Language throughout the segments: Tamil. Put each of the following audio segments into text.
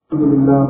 الحمد لله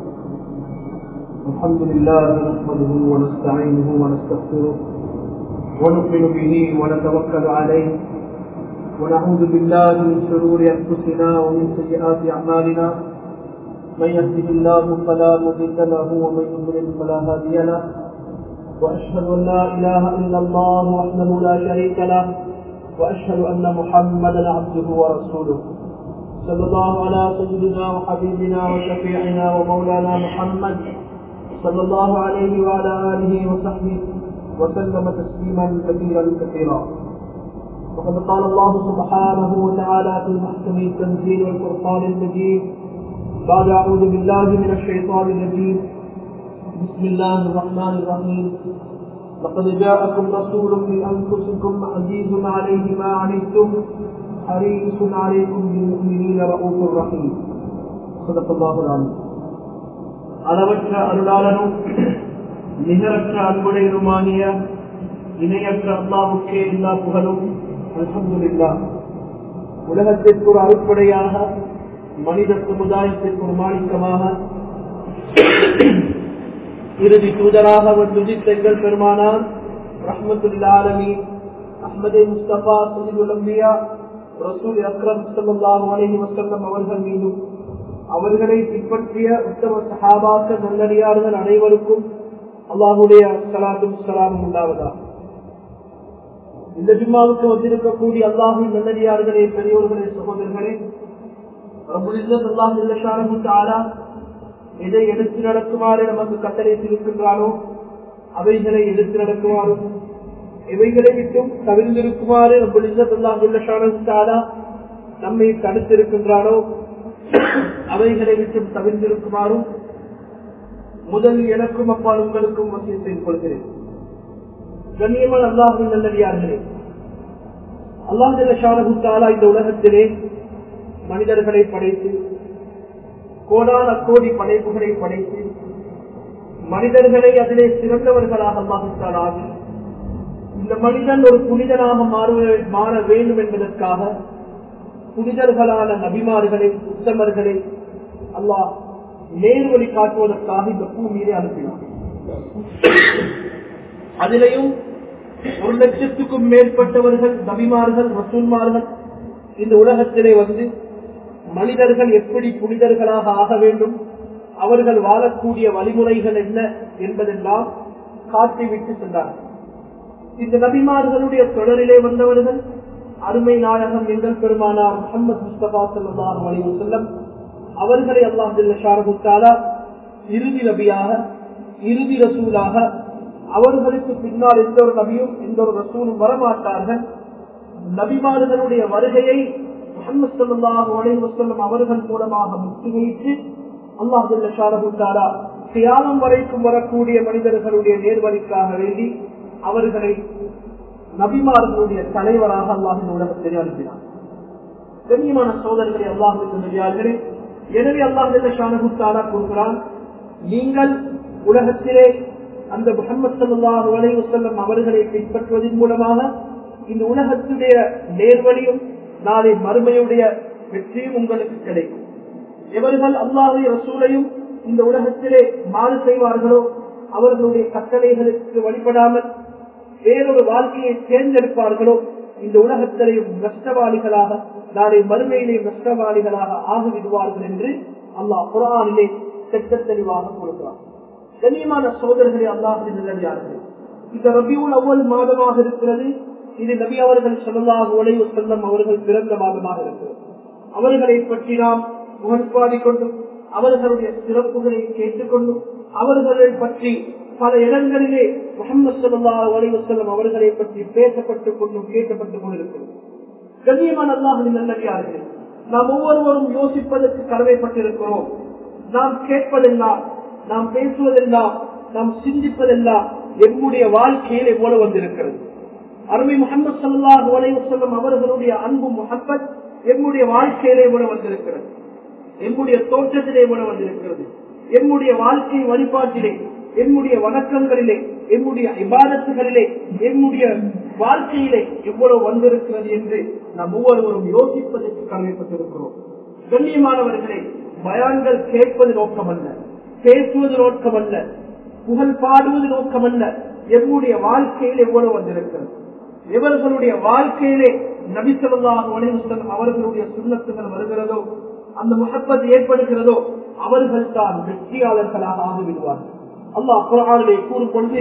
الحمد لله نحمده ونستعينه ونستغفره ونؤمن به ونتوكل عليه ونعوذ بالله من شرور انفسنا ومن سيئات اعمالنا من يهده الله فلا مضل له ومن يضلل فلا هادي له واشهد ان لا اله الا الله وحده لا شريك له واشهد ان محمدا عبده ورسوله صلى الله على سيدنا وحبيبنا وشفيعنا ومولانا محمد صلى الله عليه وعلى آله وصحبه وسلم تسليما كثيرا كثيرا وقد قال الله سبحانه وتعالى في محكم التنزيل والفرقان المجيد بعد أعوذ بالله من الشيطان الرجيم بسم الله الرحمن الرحيم لقد جاءكم رسول من أنفسكم عزيز عليه ما عنتم حريص عليكم بالمؤمنين رؤوف رحيم صدق الله العظيم அளவற்ற அருளாளனும் நிகரற்ற அன்புடையருமானிய இணையற்ற அல்லாவுக்கே எல்லா புகழும் அல்ஹம்துலில்லா உலகத்திற்கு ஒரு அறுப்படையாக மனித சமுதாயத்திற்கு ஒரு மாணிக்கமாக இறுதி தூதராக வந்துதித்த எங்கள் பெருமானார் ரஹ்மத்துல்லாலமி அஹ்மதே முஸ்தபா சஜிதுல் அம்பியா ரசூல் அக்ரம் சல்லாஹு அலஹி வசல்லம் அவர்கள் மீதும் அவர்களை பின்பற்றிய உத்தம சஹாபாக்க நல்லடியார்கள் அனைவருக்கும் அல்லாஹுடைய சலாத்தும் சலாமும் உண்டாவதா இந்த ஜும்மாவுக்கு வந்திருக்கக்கூடிய அல்லாஹின் நல்லடியார்களே பெரியோர்களே சகோதரர்களே அல்லாஹ் எதை எடுத்து நடக்குமாறு நமக்கு கட்டளைத்திருக்கின்றானோ அவைகளை எடுத்து நடக்குமாறும் இவைகளை விட்டும் தவிர்ந்திருக்குமாறு நம்மை தடுத்திருக்கின்றானோ அவைகளை விட்டும் தவிர்ந்திருக்குமாறும் முதல் எனக்கும் அப்பால் உங்களுக்கும் வசியம் செய்து கொள்கிறேன் கண்ணியமான அல்லாஹின் நல்லடியார்களே அல்லாஹாலா இந்த உலகத்திலே மனிதர்களை படைத்து கோடான கோடி படைப்புகளை படைத்து மனிதர்களை அதிலே சிறந்தவர்களாக அல்லாஹால் ஆகி இந்த மனிதன் ஒரு புனிதனாக மாற வேண்டும் என்பதற்காக புனிதர்களான நபிமார்களை உத்தமர்களை அல்லாஹ் நேர்வழி காட்டுவதற்காக இந்த பூமியிலே அனுப்பினார் அதிலையும் ஒரு லட்சத்துக்கும் மேற்பட்டவர்கள் நபிமார்கள் ரசூன்மார்கள் இந்த உலகத்திலே வந்து மனிதர்கள் எப்படி புனிதர்களாக ஆக வேண்டும் அவர்கள் வாழக்கூடிய வழிமுறைகள் என்ன என்பதெல்லாம் காட்டிவிட்டு சென்றார்கள் இந்த நபிமார்களுடைய தொடரிலே வந்தவர்கள் அருமை நாயகம் எங்கள் பெருமானார் முகமது முஸ்தபா சல்லாஹ் அலி வசல்லம் அவர்களை அல்லாஹாலா இறுதி நபியாக இறுதி ரசூலாக அவர்களுக்கு பின்னால் எந்த ஒரு நபியும் எந்த ஒரு ரசூலும் வரமாட்டார்கள் நபிமார்களுடைய வருகையை முகமது சல்லாஹ் அலி வசல்லம் அவர்கள் மூலமாக முற்றி வைத்து அல்லாஹாலா தியானம் வரைக்கும் வரக்கூடிய மனிதர்களுடைய நேர்வழிக்காக வேண்டி அவர்களை நபிமார்களுடைய தலைவராக அல்லாஹின் உலகத்திலே அனுப்பினார் கண்ணியமான சோதர்களை அல்லாஹுடைய எனவே அல்லாஹாலா கூறுகிறான் நீங்கள் உலகத்திலே அந்த முகமது சல்லாஹூ அலைவசல்லம் அவர்களை பின்பற்றுவதன் மூலமாக இந்த உலகத்துடைய நேர்வழியும் நாளை மறுமையுடைய வெற்றியும் உங்களுக்கு கிடைக்கும் எவர்கள் அல்லாஹுடைய ரசூலையும் இந்த உலகத்திலே மாறு செய்வார்களோ அவர்களுடைய கட்டளைகளுக்கு வழிபடாமல் வேறொரு வாழ்க்கையை தேர்ந்தெடுப்பார்களோ இந்த உலகத்திலையும் நஷ்டவாளிகளாக நாளை மறுமையிலேயும் நஷ்டவாளிகளாக ஆகிவிடுவார்கள் என்று அல்லாஹ் குரானிலே செட்ட தெளிவாக கொடுக்கிறார் கண்ணியமான சோதர்களே அல்லாஹின் நல்லடியார்கள் இந்த ரபியூல் அவ்வளவு மாதமாக இருக்கிறது இது நபி அவர்கள் சொல்லலாக உழைவு செல்லம் அவர்கள் பிறந்த மாதமாக இருக்கிறது அவர்களை பற்றி நாம் முகன்பாடி கொண்டும் அவர்களுடைய சிறப்புகளை கேட்டுக்கொண்டும் அவர்களை பற்றி பல இடங்களிலே முகமது சல்லா அலைவசல்லம் அவர்களை பற்றி பேசப்பட்டுக் கொண்டும் கேட்கப்பட்டுக் கொண்டிருக்கிறது கண்ணியமான அல்லாஹின் நல்லடியார்கள் நாம் ஒவ்வொருவரும் யோசிப்பதற்கு கடமைப்பட்டிருக்கிறோம் நாம் கேட்பதெல்லாம் நாம் பேசுவதெல்லாம் நாம் சிந்திப்பதெல்லாம் எம்முடைய வாழ்க்கையில் எவ்வளவு வந்திருக்கிறது அருமை முகமது சல்லாஹூ அலைவசல்லம் அவர்களுடைய அன்பு முகப்பத் எம்முடைய வாழ்க்கையிலே எவ்வளவு வந்திருக்கிறது எம்முடைய தோற்றத்திலே எவ்வளவு வந்திருக்கிறது எம்முடைய வாழ்க்கை வழிபாட்டிலே என்னுடைய வணக்கங்களிலே என்னுடைய இபாதத்துகளிலே என்னுடைய வாழ்க்கையிலே எவ்வளவு வந்திருக்கிறது என்று நாம் ஒவ்வொருவரும் யோசிப்பதற்கு கடமைப்பட்டிருக்கிறோம் கண்ணியமானவர்களே பயான்கள் கேட்பது நோக்கம் அல்ல பேசுவது நோக்கம் அல்ல புகழ் பாடுவது நோக்கம் அல்ல எம்முடைய வாழ்க்கையில் எவ்வளவு வந்திருக்கிறது எவர்களுடைய வாழ்க்கையிலே நபிசல்லாஹ் உலகம் அவர்களுடைய சுண்ணத்துகள் வருகிறதோ அந்த முகப்பத் ஏற்படுகிறதோ அவர்கள் தான் வெற்றியாளர்களாக ஆகிவிடுவார்கள் அல்லாஹ் குரானிலே கூறும் பொழுது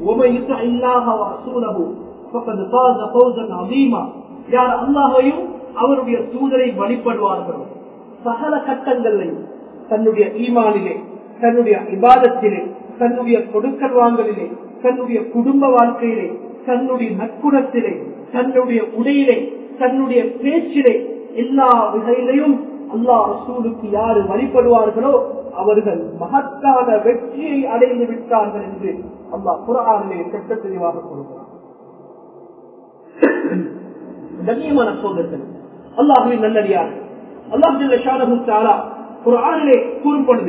யார் அல்லாஹையும் அவருடைய தூதரை வழிபடுவார்களோ சகல கட்டங்களிலையும் தன்னுடைய ஈமானிலே தன்னுடைய இபாதத்திலே தன்னுடைய கொடுக்கல் வாங்கலிலே தன்னுடைய குடும்ப வாழ்க்கையிலே தன்னுடைய நற்குணத்திலே தன்னுடைய உடையிலே தன்னுடைய பேச்சிலே எல்லா வகையிலையும் அல்லாஹ் ரசூலுக்கு யாரு வழிபடுவார்களோ அவர்கள் மகத்தான வெற்றியை அடைந்து விட்டார்கள் என்று அல்லாஹ் குரானிலே கட்ட தெளிவாக சொல்கிறார் கண்ணியமான சோதர்கள் அல்லாஹுவின் நல்லடியார்கள் அல்லாஹ் குரானிலே கூறும் பொழுது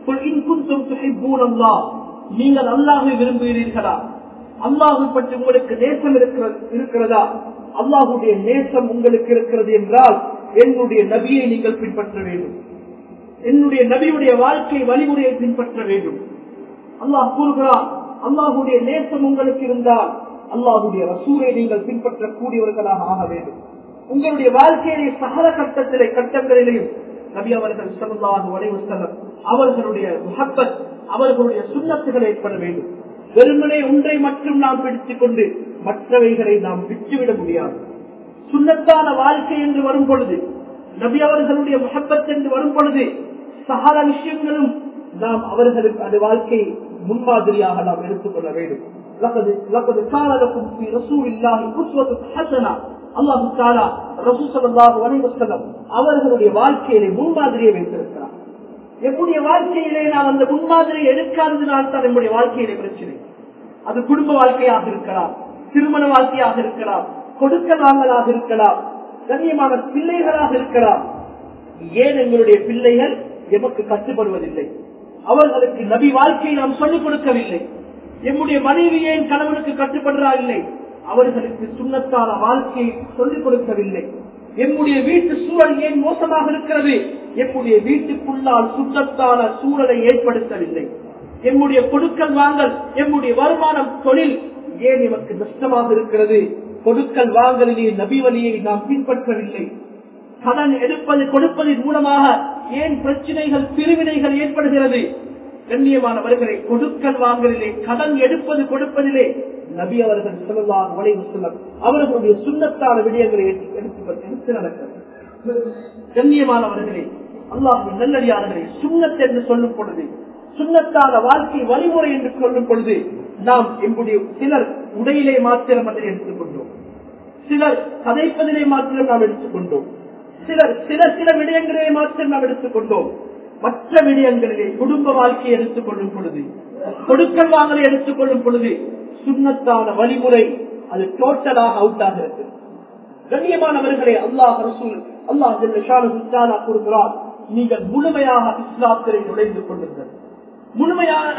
நீங்கள் அல்லாஹை விரும்புகிறீர்களா அல்லாஹு பற்றி உங்களுக்கு நேசம் இருக்கிறதா அல்லாஹுடைய நேசம் உங்களுக்கு இருக்கிறது என்றால் என்னுடைய நபியை நீங்கள் பின்பற்ற வேண்டும் என்னுடைய நபியுடைய வாழ்க்கை வழிமுறையை பின்பற்ற வேண்டும் அல்லாஹ் கூறுகிறார் அல்லாஹுடைய நேசம் உங்களுக்கு இருந்தால் அல்லாஹுடைய ரசூரை நீங்கள் பின்பற்றக்கூடியவர்களாக ஆக வேண்டும் உங்களுடைய வாழ்க்கையிலே சகல கட்டத்திலே கட்டங்களிலேயும் நபி அவர்கள் சல்லாஹு வலைவசலம் அவர்களுடைய முகப்பத் அவர்களுடைய சுண்ணத்துகள் ஏற்பட வேண்டும் வெறுமனே ஒன்றை மட்டும் நாம் பிடித்துக் கொண்டு மற்றவைகளை நாம் விட்டுவிட முடியாது சுண்ணத்தான வாழ்க்கை என்று வரும் பொழுது நபி அவர்களுடைய முகப்பத் என்று வரும் பொழுது சகல விஷயங்களும் நாம் அவர்களுக்கு அது வாழ்க்கை முன்மாதிரியாக நாம் எடுத்துக்கொள்ள வேண்டும் அவர்களுடைய வாழ்க்கையிலே முன்மாதிரியை வைத்திருக்கிறார் எம்முடைய வாழ்க்கையிலே நாம் அந்த முன்மாதிரியை எடுக்காததினால் தான் நம்முடைய வாழ்க்கையிலே பிரச்சனை அது குடும்ப வாழ்க்கையாக இருக்கலாம் திருமண வாழ்க்கையாக இருக்கலாம் கொடுக்க வாங்கலாக இருக்கலாம் கண்ணியமான பிள்ளைகளாக இருக்கலாம் ஏன் எங்களுடைய பிள்ளைகள் எமக்கு கட்டுப்படுவதில்லை அவர்களுக்கு நபி வாழ்க்கையை நாம் சொல்லிக் கொடுக்கவில்லை எம்முடைய மனைவி ஏன் கணவனுக்கு கட்டுப்படுறா இல்லை அவர்களுக்கு சுண்ணத்தான வாழ்க்கையை சொல்லிக் கொடுக்கவில்லை எம்முடைய வீட்டு சூழல் ஏன் மோசமாக இருக்கிறது எம்முடைய வீட்டுக்குள்ளால் சுத்தத்தான சூழலை ஏற்படுத்தவில்லை எம்முடைய கொடுக்கல் வாங்கல் எம்முடைய வருமானம் தொழில் ஏன் எமக்கு நஷ்டமாக இருக்கிறது கொடுக்கல் வாங்கலிலே நபி வழியை நாம் பின்பற்றவில்லை கடன் எடுப்பது கொடுப்பதன் மூலமாக ஏன் பிரச்சனைகள் பிரிவினைகள் ஏற்படுகிறது கண்ணியமானவர்களை கொடுக்கல் வாங்கலிலே கடன் எடுப்பது கொடுப்பதிலே நபி அவர்கள் சொல்லலாம் வளைவு சொல்லம் அவர்களுடைய சுண்ணத்தான விடயங்களை எடுத்து எடுத்து நடக்கிறது கண்ணியமானவர்களே அல்லாஹ் நல்லடியார்களே சுண்ணத் என்று சொல்லும் பொழுது சுண்ணத்தான வாழ்க்கை வழிமுறை என்று சொல்லும் பொழுது நாம் எங்களுடைய சிலர் உடையிலே மாத்திரம் அதை எடுத்துக்கொண்டோம் சிலர் கதைப்பதிலே மாத்திரம் நாம் எடுத்துக்கொண்டோம் சிலர் சில சில விடயங்களிலே மாத்திரம் நாம் எடுத்துக்கொண்டோம் மற்ற விடயங்களிலே குடும்ப வாழ்க்கையை எடுத்துக் கொள்ளும் பொழுது கொடுக்கல் வாங்கலை எடுத்துக் கொள்ளும் பொழுது சுண்ணத்தான வழிமுறை அது டோட்டலாக அவுட் ஆகிறது கண்ணியமானவர்களே அல்லாஹ் ரசூல் அல்லாஹ் கூறுகிறார் நீங்கள் முழுமையாக இஸ்லாத்திலே நுழைந்து கொள்ளுங்கள் முழுமையாக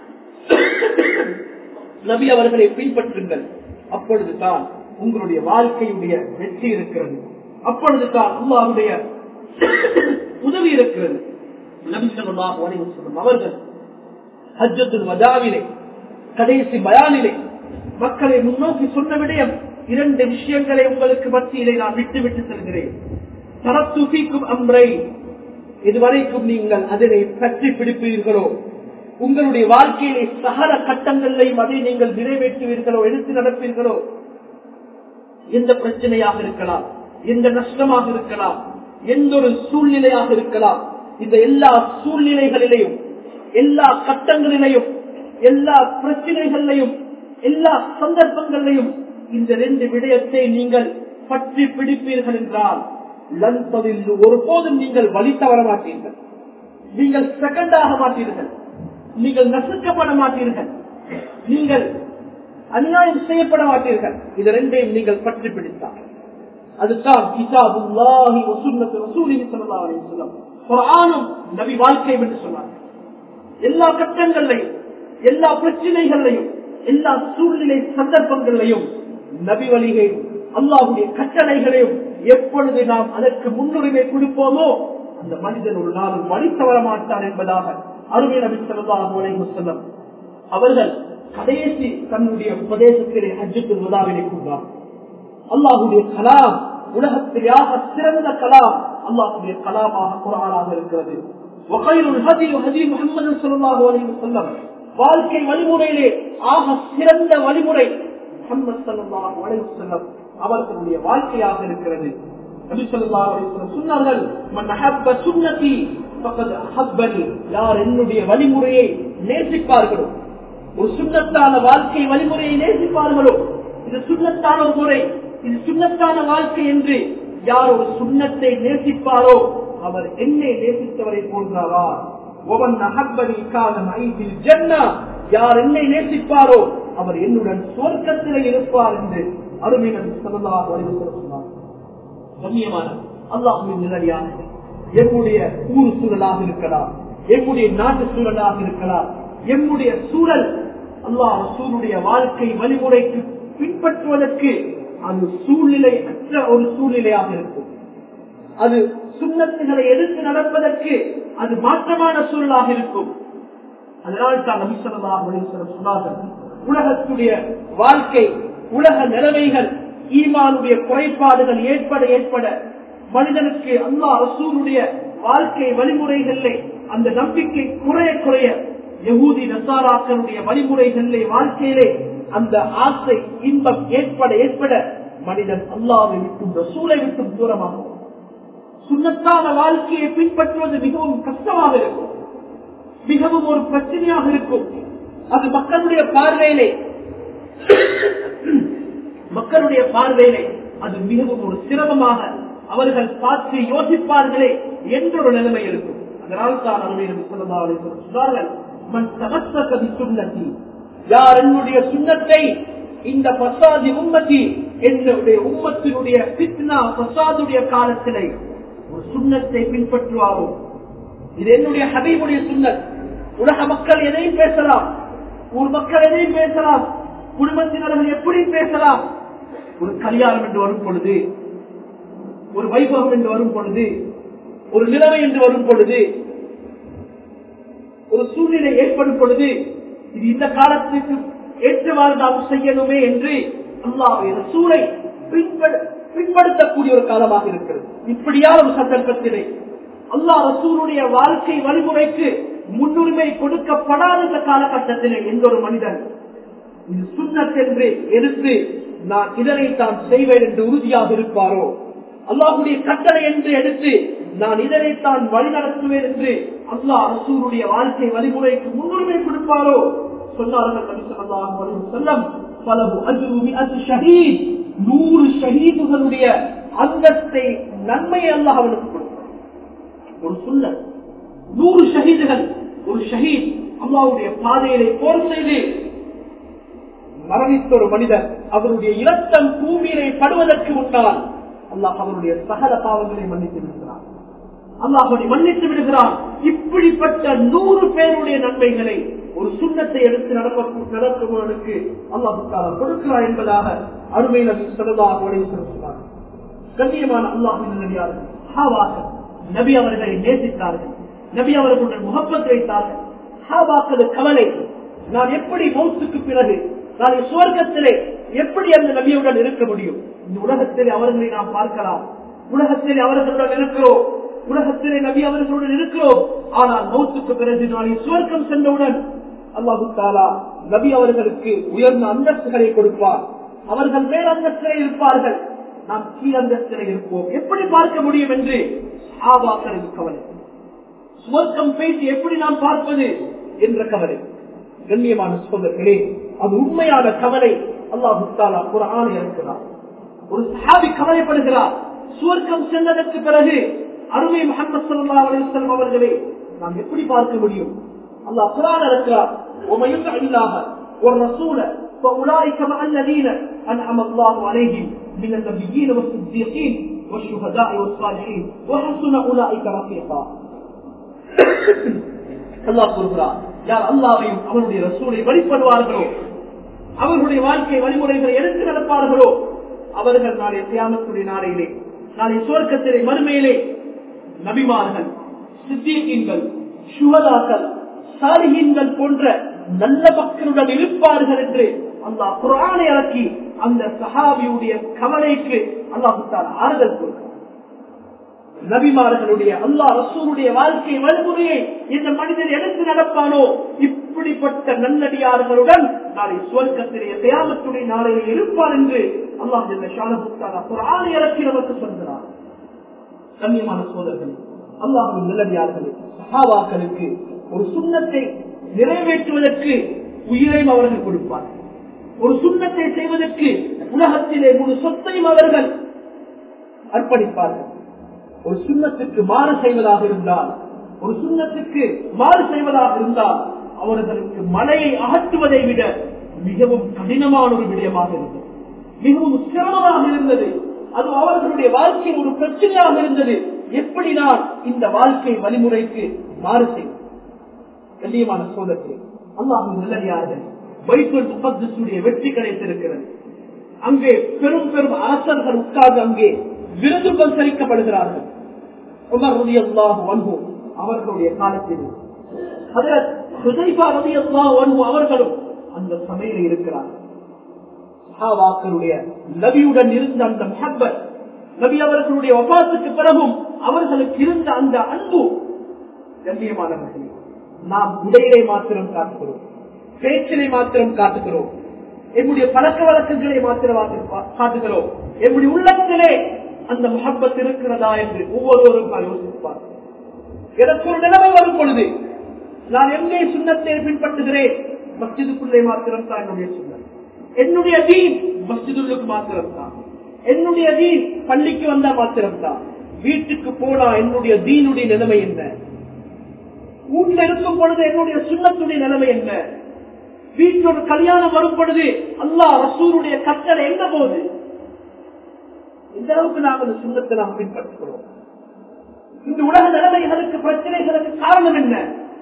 நபி அவர்களை பின்பற்றுங்கள் அப்பொழுதுதான் உங்களுடைய வாழ்க்கையுடைய வெற்றி இருக்கிறது அப்பொழுதுதான் அல்லாவுடைய உதவி இருக்கிறது நபி சொல்லாஹ் அவர்கள் ஹஜ்ஜத்துல் வதாவிலே கடைசி பயானிலே மக்களை முன்னோக்கி சொன்ன விடயம் இரண்டு விஷயங்களை உங்களுக்கு மத்தியிலே நான் விட்டு விட்டு செல்கிறேன் தரத்துபிக்கும் அம்ரை இதுவரைக்கும் நீங்கள் அதனை பற்றி பிடிப்பீர்களோ உங்களுடைய வாழ்க்கையிலே சகல கட்டங்களையும் அதை நீங்கள் நிறைவேற்றுவீர்களோ எடுத்து நடப்பீர்களோ எந்த பிரச்சனையாக இருக்கலாம் எந்த நஷ்டமாக இருக்கலாம் எந்த ஒரு சூழ்நிலையாக இருக்கலாம் இந்த எல்லா சூழ்நிலைகளிலையும் எல்லா கட்டங்களிலையும் எல்லா பிரச்சனைகளிலையும் எல்லா சந்தர்ப்பங்களிலையும் இந்த ரெண்டு விடயத்தை நீங்கள் பற்றி பிடிப்பீர்கள் என்றால் லன்பதில் ஒருபோதும் நீங்கள் வழி தவற மாட்டீர்கள் நீங்கள் செகண்ட் ஆக மாட்டீர்கள் நீங்கள் நசுக்கப்பட மாட்டீர்கள் நீங்கள் அநியாயம் செய்யப்பட மாட்டீர்கள் இது ரெண்டையும் நீங்கள் பற்றி பிடித்தார் அதுதான் கிதாபுல்லாஹி வசுன்னத்து ரசூலிஹி ஸல்லல்லாஹு அலைஹி வஸல்லம் குர்ஆனும் நபி வாழ்க்கையும் என்று சொன்னார் எல்லா கட்டங்களையும் எல்லா பிரச்சனைகளையும் எல்லா சூழ்நிலை சந்தர்ப்பங்களையும் நபி வழிகையும் அல்லாஹுடைய கட்டளைகளையும் எப்பொழுது நாம் அதற்கு முன்னுரிமை கொடுப்போமோ அந்த மனிதன் ஒரு நாள் வழி தவற மாட்டான் என்பதாக அருமை நபி ஸல்லல்லாஹு அலைஹி வஸல்லம் அவர்கள் கடைசி தன்னுடைய உபதேசத்திலே ஹஜ்ஜத்துல் வதாவிலே கூறினார் அல்லாஹுடைய கலாம் உலகத்திலேயாக சிறந்த கலாம் அல்லாஹுடைய கலாமாக குரானாக இருக்கிறது வகைருல் ஹதி ஹதி முஹம்மது ஸல்லல்லாஹு அலைஹி வஸல்லம் வாழ்க்கை வழிமுறையிலே ஆக சிறந்த வழிமுறை முஹம்மது ஸல்லல்லாஹு அலைஹி வஸல்லம் அவர்களுடைய வாழ்க்கையாக இருக்கிறது நபி ஸல்லல்லாஹு அலைஹி வஸல்லம் சொன்னார்கள் மன் அஹப்ப சுன்னதி ஃபகத் அஹப்பனி யார் என்னுடைய வழிமுறையை நேசிப்பார்களோ ஒரு சுண்ணத்தான வாழ்க்கை வழிமுறையை நேசிப்பார்களோ இது சுண்ணத்தான ஒரு முறை இது சுண்ணத்தான வாழ்க்கை என்று யார் ஒரு சுண்ணத்தை நேசிப்பாரோ அவர் என்னை நேசித்தவரை போன்றாரா ஒவன் அகப்படி காலம் ஐந்தில் ஜன்னா யார் என்னை நேசிப்பாரோ அவர் என்னுடன் சுவர்க்கத்திலே இருப்பார் என்று அருமையினர் சொல்லலாம் சொன்னார் கண்ணியமான அல்லாஹுவின் நிலையான எம்முடைய ஊர் சூழலாக இருக்கலாம் எம்முடைய நாட்டு சூழலாக இருக்கலாம் எம்முடைய சூழல் அல்லாஹ் சூழலுடைய வாழ்க்கை வழிமுறைக்கு பின்பற்றுவதற்கு அது சூழ்நிலை அற்ற ஒரு சூழ்நிலையாக இருக்கும் அது சுண்ணத்துகளை எடுத்து நடப்பதற்கு அது மாற்றமான சூழலாக இருக்கும் அதனால் தான் நபிசல்லாஹ் சொன்னார்கள் உலகத்துடைய வாழ்க்கை உலக நிலைமைகள் ஈமானுடைய குறைபாடுகள் ஏற்பட ஏற்பட மனிதனுக்கு அல்லா ரசூலுடைய வாழ்க்கை வழிமுறைகளிலே அந்த நம்பிக்கை குறைய குறைய யகூதி நசாராக்களுடைய வழிமுறைகளிலே வாழ்க்கையிலே அந்த ஆசை இன்பம் ஏற்பட ஏற்பட மனிதன் அல்லாவை விட்டும் ரசூலை விட்டும் தூரமாகும் சுண்ணத்தான வாழ்க்கையை பின்பற்றுவது மிகவும் கஷ்டமாக இருக்கும் மிகவும் ஒரு பிரச்சனையாக இருக்கும் அது மக்களுடைய பார்வையிலே மக்களுடைய பார்வையிலே அது மிகவும் ஒரு சிரமமாக அவர்கள் பார்த்து யோசிப்பார்களே என்ற ஒரு நிலைமை இருக்கும் அதனால் தான் அருமையில் சொன்னார்கள் மண் தகத்தகதி சுண்ணத்தி யார் என்னுடைய சுண்ணத்தை இந்த பசாதி உம்மத்தி என்னுடைய உம்மத்தினுடைய பித்னா பசாதுடைய காலத்திலே ஒரு சுண்ணத்தை பின்பற்றுவாரோ இது என்னுடைய ஹபீபுடைய சுண்ணத் உலக மக்கள் எதையும் பேசலாம் ஊர் மக்கள் எதையும் பேசலாம் குடும்பத்தினர்கள் எப்படி பேசலாம் ஒரு கல்யாணம் என்று வரும் பொழுது ஒரு வைபவம் என்று வரும் பொழுது ஒரு நிலைமை என்று வரும் பொழுது ஒரு சூழ்நிலை ஏற்படும் பொழுது இது இந்த காலத்துக்கு ஏற்றவாறு நாம் செய்யணுமே என்று அல்லாவை சூளை பின்படுத்தக்கூடிய ஒரு காலமாக இருக்கிறது இப்படியான ஒரு சந்தர்ப்பத்திலே அல்லாஹ் ரசூலுடைய வாழ்க்கை வழிமுறைக்கு முன்னுரிமை கொடுக்கப்படாத இந்த காலகட்டத்திலே எந்த ஒரு மனிதன் இது சுண்ணத் என்று எடுத்து நான் இதனை தான் செய்வேன் என்று உறுதியாக இருப்பாரோ அல்லாஹுடைய கட்டளை என்று எடுத்து நான் இதனைத்தான் வழிநடத்துவேன் என்று அல்லாஹ் ரசூருடைய வாழ்க்கை வழிமுறைக்கு முன்னுரிமை கொடுப்பாரோ சொன்னார்கள் நூறு ஷஹீதுகளுடைய அந்தத்தை நன்மையை அல்லாஹ் அவனுக்கு கொடுப்பார் ஒரு சொல்ல நூறு ஷஹீதுகள் ஒரு ஷஹீத் அல்லாவுடைய பாதையிலே போர் செய்து மரணித்த ஒரு மனிதர் அவருடைய இரத்தம் பூமியிலே படுவதற்கு முன்னால் அல்லாஹ் அவருடைய சகல பாவங்களை மன்னித்து விடுகிறார் அல்லாஹ் அவனை மன்னித்து விடுகிறான் இப்படிப்பட்ட நூறு பேருடைய நன்மைகளை ஒரு சுண்ணத்தை எடுத்து நடப்பவனுக்கு அல்லாஹுக்காக கொடுக்கிறார் என்பதாக அருமை நபி சொல்லதாக சொன்னார் கண்ணியமான அல்லாஹின் நபி அவர்களை நேசித்தார்கள் நபி அவர்களுடன் முகப்பத் வைத்தார்கள் ஹாபாக்களது கவலை நான் எப்படி மௌத்துக்கு பிறகு நான் சுவர்க்கத்திலே எப்படி அந்த நபியுடன் இருக்க முடியும் இந்த உலகத்திலே அவர்களை நாம் பார்க்கலாம் உலகத்திலே அவர்களுடன் இருக்கிறோம் உலகத்திலே நபி அவர்களுடன் இருக்கிறோம் ஆனால் மௌத்துக்கு பிறகு நாளை சுவர்க்கம் சென்றவுடன் அல்லாஹு தாலா நபி அவர்களுக்கு உயர்ந்த அந்தஸ்துகளை கொடுப்பார் அவர்கள் மேல் அந்தஸ்திலே இருப்பார்கள் நாம் கீழந்தஸ்திலே இருப்போம் எப்படி பார்க்க முடியும் என்று ஆபாக்களின் கவலை சுவர்க்கம் பேசி எப்படி நாம் பார்ப்பது என்ற கவலை கண்ணியமான சோதர்களே அது உண்மையான கவலை அல்லாஹு தாலா குரான் இருக்கிறார் ஒரு சஹாபி கவலைப்படுகிறார் சுவர்க்கம் சென்றதற்கு பிறகு அருமை முகமது சல்லா அலிஸ்லாம் அவர்களை நாம் எப்படி பார்க்க முடியும் அல்லாஹ் குரான் இருக்கிறார் உமையும் இல்லாக ஒரு ரசூல فأولئك مع الذين أنعم الله عليهم من النبيين والصديقين والشهداء والصالحين وحسن أولئك رفيقا அல்லாஹ் சொல்கிறார் யார் அல்லாவையும் அவருடைய ரசூலை வழிபடுவார்களோ அவர்களுடைய வாழ்க்கை வழிமுறைகளை எடுத்து நடப்பார்களோ அவர்கள் நாளை தியாமத்துடைய நாளையிலே நாளை சுவர்க்கத்திலே மறுமையிலே நபிமார்கள் சித்தியங்கள் சுகதாக்கள் சாலிகீன்கள் போன்ற நல்ல மக்களுடன் இருப்பார்கள் என்று அல்லாஹ் குரானை இறக்கி அந்த சஹாபியுடைய கவலைக்கு அல்லாஹுத்தால் ஆறுதல் கொடுக்கிறார் நபிமார்களுடைய அல்லாஹ் ரசூருடைய வாழ்க்கை வழிமுறையை இந்த மனிதன் எடுத்து நடப்பானோ இப்படிப்பட்ட நல்லடியார்களுடன் நாளை சுவர்க்கத்திலே தயாமத்துடைய நாளையிலே இருப்பார் என்று அல்லாஹ் குரானை இறக்கி நமக்கு சொல்கிறார் கண்ணியமான சோதர்கள் அல்லாஹின் நல்லடியார்களே சஹாபாக்களுக்கு ஒரு சுண்ணத்தை நிறைவேற்றுவதற்கு உயிரையும் அவர்கள் கொடுப்பார்கள் ஒரு சுண்ணத்தை செய்வதற்கு உலகத்திலே முழு சொத்தையும் அவர்கள் அர்ப்பணிப்பார்கள் ஒரு சுண்ணத்துக்கு மாறு செய்வதாக இருந்தால் ஒரு சுண்ணத்துக்கு மாறு செய்வதாக இருந்தால் அவர்களுக்கு மலையை அகற்றுவதை விட மிகவும் கடினமான ஒரு விடயமாக இருந்தது மிகவும் சிரமமாக இருந்தது அது அவர்களுடைய வாழ்க்கை ஒரு பிரச்சனையாக இருந்தது எப்படி நான் இந்த வாழ்க்கை வழிமுறைக்கு மாறு செய்வது கண்ணியமான சோதத்தை அல்லாஹின் நல்லடியார்கள் வைத்துல் முகத்துடைய வெற்றி கிடைத்திருக்கிறது அங்கே பெரும் பெரும் அரசர்கள் உட்கார்ந்து அங்கே விருதுகள் சரிக்கப்படுகிறார்கள் உமர் ரதி அல்லாஹ் வன்பு அவர்களுடைய காலத்தில் ரதி அல்லாஹ் வன்பு அவர்களும் அந்த சமையல இருக்கிறார்கள் சஹாபாக்களுடைய நபியுடன் இருந்த அந்த மஹப்பத் நபி அவர்களுடைய ஒபாத்துக்கு பிறகும் அவர்களுக்கு இருந்த அந்த அன்பு கண்ணியமானவர்களே நாம் உடையிலே மாத்திரம் காட்டுகிறோம் பேச்சிலை மாத்திரம் காட்டுகிறோம் என்னுடைய பழக்க வழக்கங்களை மாத்திரம் காட்டுகிறோம் என்னுடைய உள்ளத்திலே அந்த முகப்பத் இருக்கிறதா என்று ஒவ்வொருவரும் யோசிப்பார் எனக்கு ஒரு நிலைமை வரும் பொழுது நான் எங்கே சுண்ணத்தை பின்பற்றுகிறேன் மஸ்ஜிதுக்குள்ளே மாத்திரம் தான் என்னுடைய சுண்ணம் என்னுடைய தீன் மஸ்ஜிதுக்கு மாத்திரம் தான் என்னுடைய தீன் பள்ளிக்கு வந்தா மாத்திரம் தான் வீட்டுக்கு போனா என்னுடைய தீனுடைய நிலைமை என்ன வீட்டில் இருக்கும் பொழுது என்னுடைய சுண்ணத்துடைய நிலைமை என்ன வீட்டோட கல்யாணம் வரும் பொழுது அல்லா ரசூருடைய கட்டளை எங்க போகுது இந்த அளவுக்கு நாம் அந்த சுண்ணத்தை நாம் பின்பற்றுகிறோம் இந்த உலக நிலைமைகளுக்கு பிரச்சனைகளுக்கு காரணம் என்ன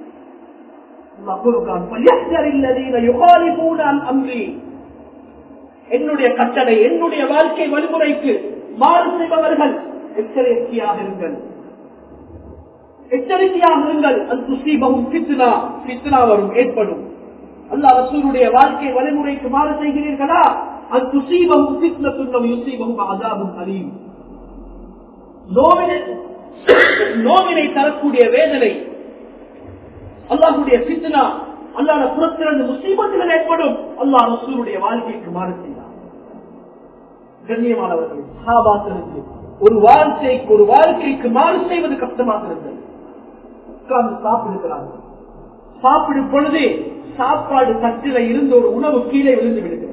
என்னுடைய கட்டளை என்னுடைய வாழ்க்கை வழிமுறைக்கு மாறு செய்பவர்கள் எச்சரிக்கையாக இருங்கள் எச்சரிக்கையாக இருங்கள் அது சுசீபமும் பித்னா பித்னா வரும் ஏற்படும் அல்லா ரசூருடைய வாழ்க்கை வழிமுறைக்கு மாறு செய்கிறீர்களா அது சுசீபமும் பித்னத்தும் யுசீபமும் அதாபும் அலீம் நோவினை நோவினை தரக்கூடிய வேதனை அல்லாஹுடைய பித்னா அல்லாத புறத்திலிருந்து முசீபத்துகள் ஏற்படும் அல்லாஹ் ரசூருடைய வாழ்க்கைக்கு மாறு செய்தார் கண்ணியமானவர்கள் சஹாபாக்களுக்கு ஒரு வாழ்க்கைக்கு ஒரு வாழ்க்கைக்கு மாறு செய்வது கஷ்டமாக இருந்தது உட்கார்ந்து சாப்பிடுகிறார்கள் சாப்பிடும் பொழுது சாப்பாடு தட்டில இருந்த ஒரு உணவு கீழே விழுந்து விடுகிறது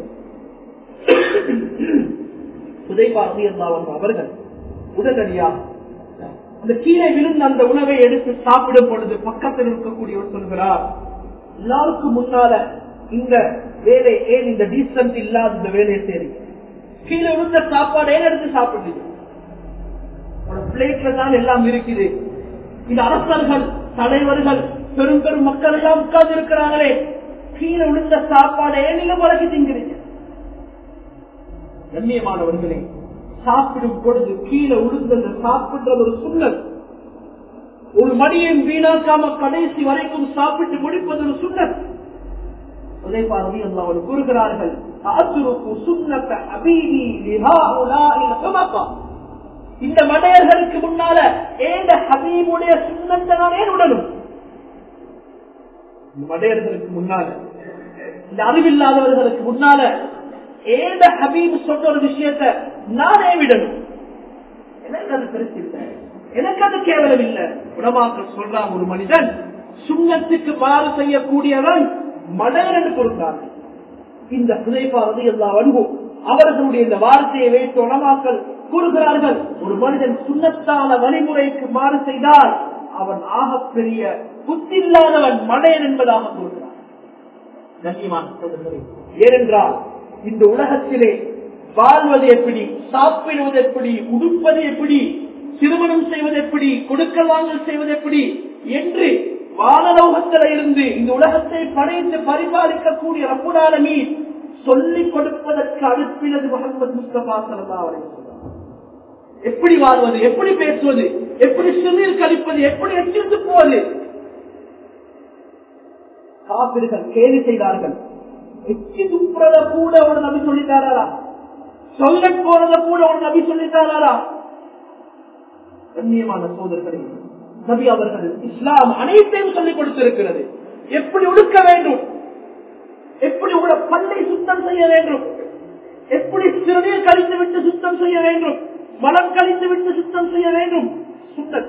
அவர்கள் உடனடியாக அந்த கீழே விழுந்த அந்த உணவை எடுத்து சாப்பிடும் பொழுது பக்கத்தில் இருக்கக்கூடியவர் சொல்கிறார் எல்லாருக்கும் முன்னால இந்த வேலை ஏன் இந்த டீசன்ட் இல்லாத இந்த வேலையை சரி கீழே விழுந்த சாப்பாடு ஏன் எடுத்து சாப்பிடுறீங்க பிளேட்ல தான் எல்லாம் இருக்குது இது அரசர்கள் தலைவர்கள் பெரும் பெரும் மக்கள் எல்லாம் உட்கார்ந்து இருக்கிறாங்களே கீழே விழுந்த சாப்பாடு ஏன் நீங்க முறைக்கு திங்கிறீங்க கண்ணியமானவர்களே சாப்பிடும் பொழுது கீழே விழுந்த சாப்பிடுற ஒரு சுண்ணல் ஒரு மணியும் வீணாக்காம கடைசி வரைக்கும் சாப்பிட்டு முடிப்பது ஒரு சுண்ணல் அதே பார்வை அவர் கூறுகிறார்கள் இந்த மடையர்களுக்கு முன்னால ஏந்த ஹபீபுடைய சுண்ணத்தை நான் ஏன் உடனும் மடையர்களுக்கு முன்னால இந்த அறிவில்லாதவர்களுக்கு முன்னால ஏந்த ஹபீப் சொன்ன ஒரு விஷயத்தை நானே விடணும் எனக்கு அது பெருசு இல்லை எனக்கு அது கேவலம் இல்லை உணவாக்கள் சொல்றான் ஒரு மனிதன் சுண்ணத்துக்கு மாறு செய்யக்கூடியவன் மடையர் என்று கொடுத்தார்கள் இந்த புதைப்பாவது எல்லா அன்பும் அவர்களுடைய இந்த வார்த்தையை வைத்து உணவாக்கள் கூறுகிறார்கள் ஒரு மனிதன் சுண்ணத்தான வழிமுறைக்கு மாறு செய்தால் அவன் ஆகப்பெரிய புத்தில்லாதவன் மடையன் என்பதாக கூறுகிறார் ஏனென்றால் இந்த உலகத்திலே வாழ்வது எப்படி சாப்பிடுவது எப்படி உடுப்பது எப்படி திருமணம் செய்வது எப்படி கொடுக்க வாங்கல் செய்வது எப்படி என்று வானலோகத்தில இருந்து இந்த உலகத்தை படைத்து பரிபாலிக்கக்கூடிய ரப்புடாலமி சொல்லிக் கொடுப்பதற்கு அனுப்பினது முகமது முஸ்தபா சல்லா எப்படி வாழ்வது எப்படி பேசுவது எப்படி சிறுநீர் கழிப்பது எப்படி எச்சிருந்து போவது காப்பிர்கள் கேலி செய்தார்கள் எச்சி துப்புறத கூட ஒரு நபி சொல்லித்தாரா சொல்ல போறத கூட ஒரு நபி சொல்லித்தாரா கண்ணியமான சோதர்களே நபி அவர்கள் இஸ்லாம் அனைத்தையும் சொல்லிக் கொடுத்திருக்கிறது எப்படி ஒடுக்க வேண்டும் எப்படி உள்ள பல்லை சுத்தம் செய்ய வேண்டும் எப்படி சிறுநீர் கழித்து விட்டு சுத்தம் செய்ய வேண்டும் மலம் கழித்து விட்டு சுத்தம் செய்ய வேண்டும் சுத்தம்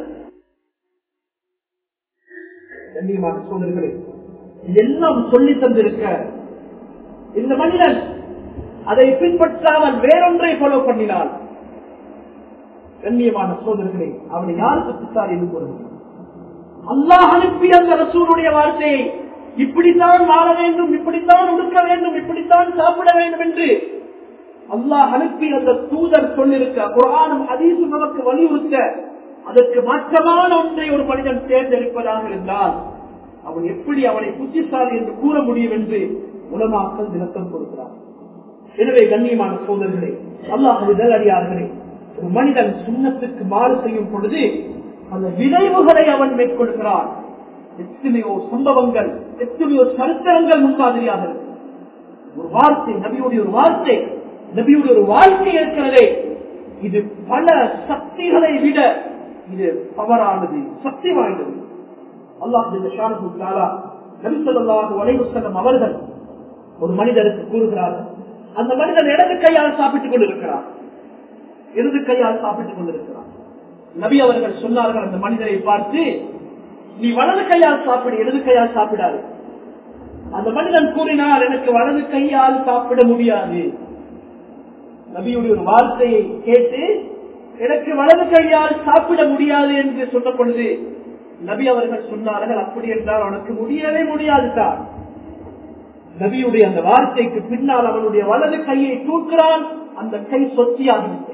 கண்ணியமான சோதர்களே எல்லாம் சொல்லி தந்திருக்க இந்த மனிதன் அதை பின்பற்றாமல் வேறொன்றை ஃபாலோ பண்ணினான் கண்ணியமான சோதர்களே அவனை யார் சுத்தித்தார் என்று கூற முடியும் அல்லாஹ் அனுப்பி அந்த ரசூலுடைய வார்த்தையை இப்படித்தான் வாழ வேண்டும் இப்படித்தான் உடுக்க வேண்டும் இப்படித்தான் சாப்பிட வேண்டும் என்று அல்லாஹ் அனுப்பி அந்த தூதர் சொல்லிருக்க குரானும் அதீசும் நமக்கு வலியுறுத்த அதற்கு மாற்றமான ஒன்றை ஒரு மனிதன் தேர்ந்தெடுப்பதாக இருந்தால் அவன் எப்படி அவனை புத்திசாலி என்று கூற முடியும் என்று உலமாக்கள் விளக்கம் கொடுக்கிறார் எனவே கண்ணியமான சோதர்களே அல்லாஹ் அறியார்களே ஒரு மனிதன் சுண்ணத்துக்கு மாறு செய்யும் பொழுது அந்த விளைவுகளை அவன் மேற்கொள்கிறான் எத்தனையோ சம்பவங்கள் எத்தனையோ சரித்திரங்கள் முன்மாதிரியாக இருக்கு ஒரு வார்த்தை நபியுடைய ஒரு வார்த்தை நபியுடைய ஒரு வாழ்க்கை இருக்கிறதே இது பல சக்திகளை விட இது பவரானது சக்தி வாய்ந்தது அல்லாஹ் நபிசல்லாஹு வலைவசல்லம் அவர்கள் ஒரு மனிதருக்கு கூறுகிறார்கள் அந்த மனிதன் இடது கையால் சாப்பிட்டுக் கொண்டிருக்கிறார் இடது கையால் சாப்பிட்டுக் கொண்டிருக்கிறார் நபி அவர்கள் சொன்னார்கள் அந்த மனிதரை பார்த்து நீ வலது கையால் சாப்பிடு இடது கையால் சாப்பிடாது அந்த மனிதன் கூறினார் எனக்கு வலது கையால் சாப்பிட முடியாது நபியுடைய ஒரு வார்த்தையை கேட்டு எனக்கு வலது கையால் சாப்பிட முடியாது என்று சொன்ன பொழுது நபி அவர்கள் சொன்னார்கள் அப்படி என்றால் உனக்கு முடியவே முடியாது தான் நபியுடைய அந்த வார்த்தைக்கு பின்னால் அவனுடைய வலது கையை தூக்குறான் அந்த கை சொத்தியாகிவிட்டது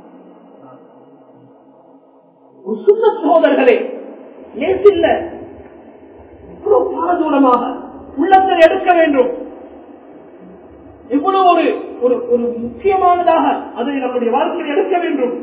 ஒரு சுண்ண சோதர்களே ஏசில்ல இவ்வளவு பாரதூரமாக உள்ளத்தை எடுக்க வேண்டும் இவ்வளவு ஒரு ஒரு ஒரு முக்கியமானதாக அதை நம்முடைய வாழ்க்கையில் எடுக்க வேண்டும்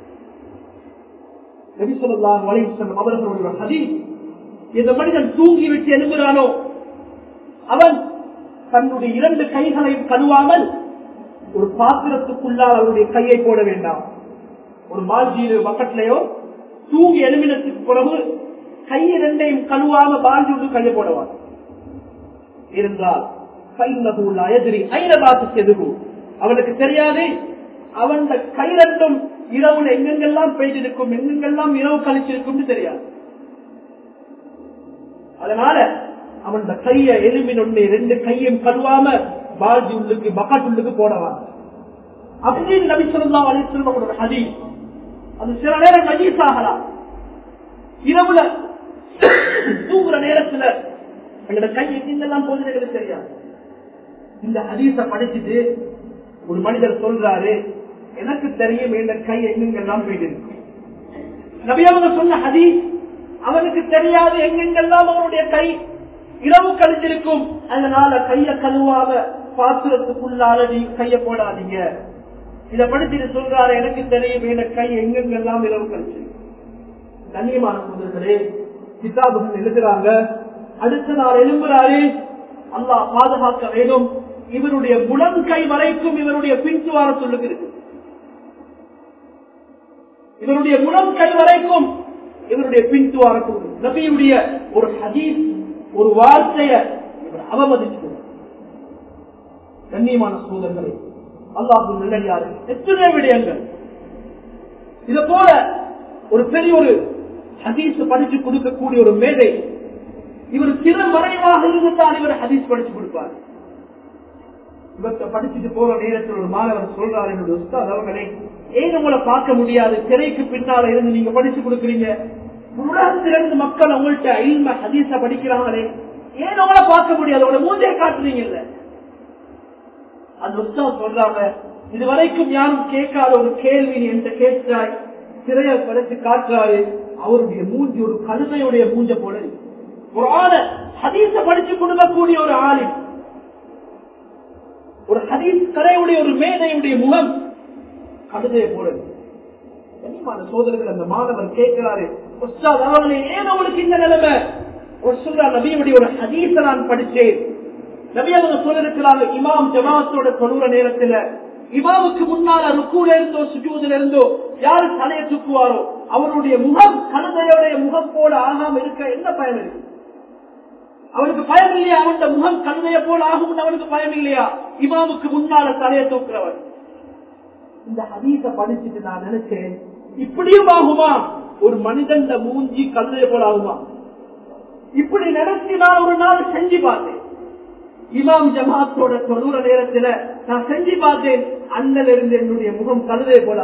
நபிசல்லாஹ் வலைசல்லம் அவர்களுடைய ஹதி இந்த மனிதன் தூங்கி விட்டு எழுகிறானோ அவன் தன்னுடைய இரண்டு கைகளையும் கழுவாமல் ஒரு பாத்திரத்துக்குள்ளால் அவருடைய கையை போட வேண்டாம் ஒரு மால்ஜியிலோ பக்கத்திலேயோ தூங்கி எழுமினத்துக்கு பிறகு கை இரண்டையும் கழுவாம பால்ஜி உள்ள கையை போடுவான் இருந்தால் அவனுக்கு தெரியாது அவன் கை ரெண்டும் இரவுல எங்கெங்கெல்லாம் பெய்திருக்கும் எங்கெங்கெல்லாம் இரவு கழிச்சிருக்கும் தெரியாது அதனால அவன் கைய எலும்பின் ஒண்ணு ரெண்டு கையும் கழுவாம பாஜி உள்ளுக்கு பக்காட் உள்ளுக்கு போடவான் அப்படின்னு நபி சொல்லா அலிஸ்வரோட ஹதி அது சில நேரம் நஜீஸ் ஆகலாம் இரவுல தூங்குற நேரத்துல எங்களோட கை எங்கெல்லாம் போகுது தெரியாது இந்த ஹதீஸ படிச்சுட்டு ஒரு மனிதர் சொல்றாரு எனக்கு தெரியும் இந்த கை எங்கெங்கெல்லாம் போயிட்டு இருக்கு நபி அவங்க சொன்ன ஹதீஸ் அவனுக்கு தெரியாது எங்கெங்கெல்லாம் அவனுடைய கை இரவு கழிஞ்சிருக்கும் அதனால கைய கழுவாம பாத்திரத்துக்குள்ளால நீங்க கைய போடாதீங்க இத படிச்சுட்டு சொல்றாரு எனக்கு தெரியும் இந்த கை எங்கெங்கெல்லாம் இரவு கழிச்சிருக்கு கண்ணியமான சோதர்களே கிதாபுகள் எழுதுறாங்க அடுத்த நாள் எழும்புறாரு அல்லாஹ் பாதுகாக்க வேண்டும் இவருடைய முழங்கை வரைக்கும் இவருடைய பின்துவார சொல்லுக்கு இருக்கு இவருடைய முழங்கை வரைக்கும் இவருடைய பின்துவாரக்கும் நபியுடைய ஒரு ஹதீஸ் ஒரு வார்த்தைய இவர் அவமதிச்சு கண்ணியமான சோதர்களே அல்லாஹு நல்லடியாரு எத்தனை விடயங்கள் இத போல ஒரு பெரிய ஒரு ஹதீஸ் படிச்சு கொடுக்கக்கூடிய ஒரு மேதை இவர் சிறு மறைவாக இருந்துதான் இவர் ஹதீஸ் படிச்சு கொடுப்பார் இவர்கிட்ட படிச்சுட்டு போற நேரத்தில் ஒரு மாணவர் சொல்றாரு என்னுடைய உஸ்தாத் அவர்களே ஏன் உங்களை பார்க்க முடியாது திரைக்கு பின்னால இருந்து நீங்க படிச்சு கொடுக்குறீங்க உலகத்திலிருந்து மக்கள் உங்கள்கிட்ட இல்ம ஹதீஸ படிக்கிறாங்களே ஏன் உங்களை பார்க்க முடியாது உங்களை மூஞ்சே காட்டுறீங்கல்ல அந்த உஸ்தாத் சொல்றாங்க இதுவரைக்கும் யாரும் கேட்காத ஒரு கேள்வி நீ என்கிட்ட கேட்கிறாய் திரைய படைச்சு காட்டுறாரு அவருடைய மூஞ்சி ஒரு கழுதையுடைய மூஞ்ச போல இருக்கு. ஒரு ஆள ஹதீஸ படிச்சு கொடுக்கக்கூடிய ஒரு ஆளு ஒரு ஹதீஸ் கரையுடைய ஒரு மேதையுடைய முகம் கழுதையை போல இருக்கு. கண்ணியமான சோதரர்கள் அந்த மாணவர் கேட்கிறாரு உஸ்தாத் அவர்களே ஏன் அவங்களுக்கு இந்த நிலைமை ஒரு சொல்ற நபியுடைய ஒரு ஹதீஸ நான் படிச்சேன் நபி அவங்க சொல்லிருக்கிறாங்க இமாம் ஜமாத்தோட தொழுற நேரத்துல இமாமுக்கு முன்னால ருக்கூல இருந்தோ சுஜூதுல இருந்தோ யாரு தலையை தூக்குவாரோ அவருடைய முகம் கழுதையோடைய முகம் போல ஆகாம இருக்க என்ன பயன் இருக்கு அவனுக்கு பயம் இல்லையா அவனுடைய முகம் கழுதைய போல ஆகும் அவனுக்கு பயம் இல்லையா இமாமுக்கு முன்னால தலையை தூக்குறவன் இந்த ஹதீஸ படிச்சுட்டு நான் நினைச்சேன் இப்படியும் ஆகுமா ஒரு மனிதன் மூஞ்சி கழுதைய போல ஆகுமா இப்படி நினைச்சு நான் ஒரு நாள் செஞ்சு பார்த்தேன் இமாம் ஜமாத்தோட தொழுற நேரத்துல நான் செஞ்சு பார்த்தேன் அண்ணல் இருந்து என்னுடைய முகம் கழுதை போல